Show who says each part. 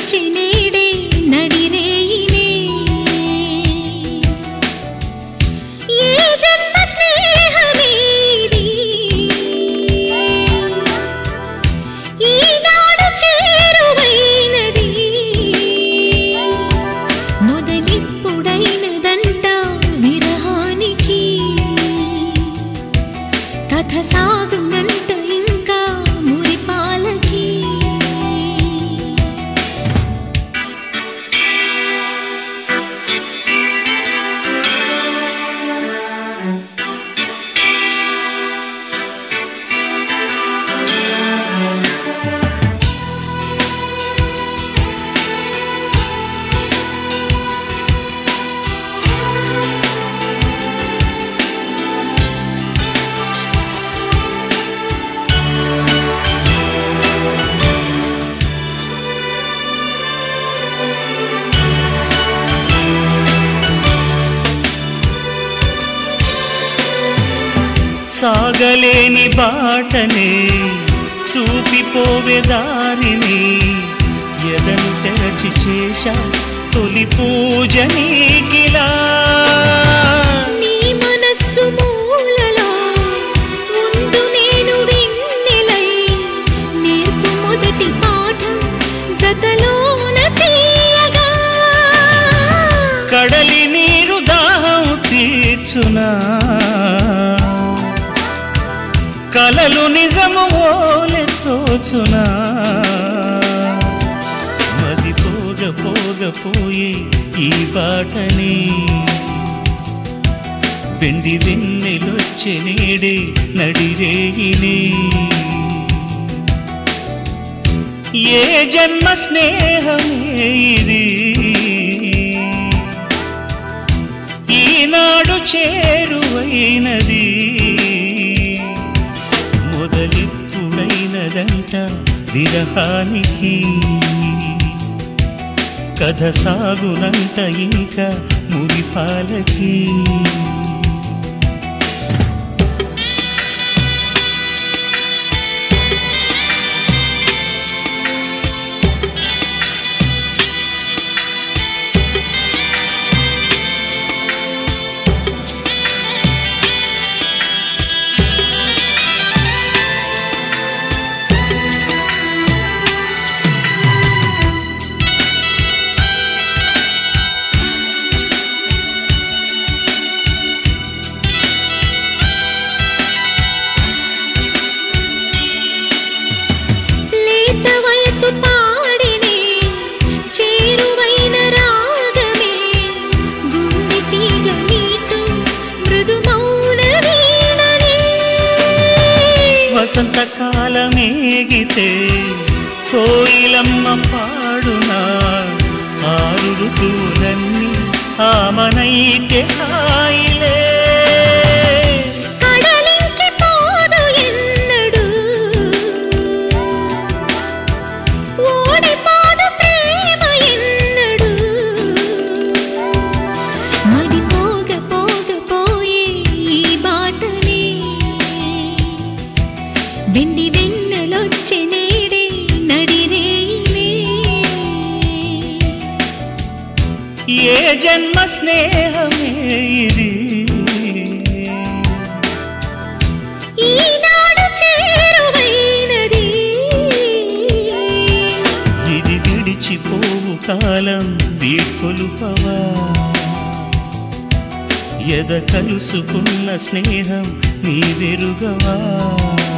Speaker 1: వచ్చి నేడే నడిరేయినే ఏ జన్మ స్నేహమీది ఈనాడు చేరువైనది మొదలిప్పుడైనదంట విరహానికి కథ సాగునంట ఇంకా మురిపాలకి
Speaker 2: సాగలేని బాటనే చూపిపోవే దారిని ఎదను తెరచి చేశా తొలి పూజ నీకిలా
Speaker 1: నీ మనస్సు మూలలో ముందు నేను వెన్నెలై నేర్పు మొదటి పాఠం జతలోన తీయగా
Speaker 2: కడలి నీరు దాహం తీర్చునా కలలు నిజము ఓలె తోచునా మది పోగ పోగ పోయే ఈ బాటని వెండి వెన్నెలొచ్చే నేడే నడిరేగిని ఏ జన్మ స్నేహమే ఇది ఈనాడు చేరువైనది మొదలిప్పుడైనదంట విరహానికి కథ సాగునంట ఇంకా మురిపాలకి
Speaker 1: లేత వయసు పాడినే చేరువైన రాగమే గుండె తీగ మీటు మృదు మౌన వీణనే
Speaker 2: వసంతకాలమేగితే కోయిలమ్మ పాడునా ఆరు ఋతువులన్నీ ఆమనైతే హాయిలే
Speaker 1: కడలింకి పోదు ఎన్నడు ఓడిపోదు ప్రేమ ఎన్నడు మది పోగ పోగ పోయే ఈ బాటనే వెండి వెన్నెలొచ్చే నేడే నడిరేనే
Speaker 2: ఏ జన్మ స్నేహమే ఇది
Speaker 1: ఈనాడు చేరువైనది
Speaker 2: ఇది విడిచిపోవు కాలం వీడ్కొలుపవా ఎద కలుసుకున్న స్నేహం నీ వెరుగవా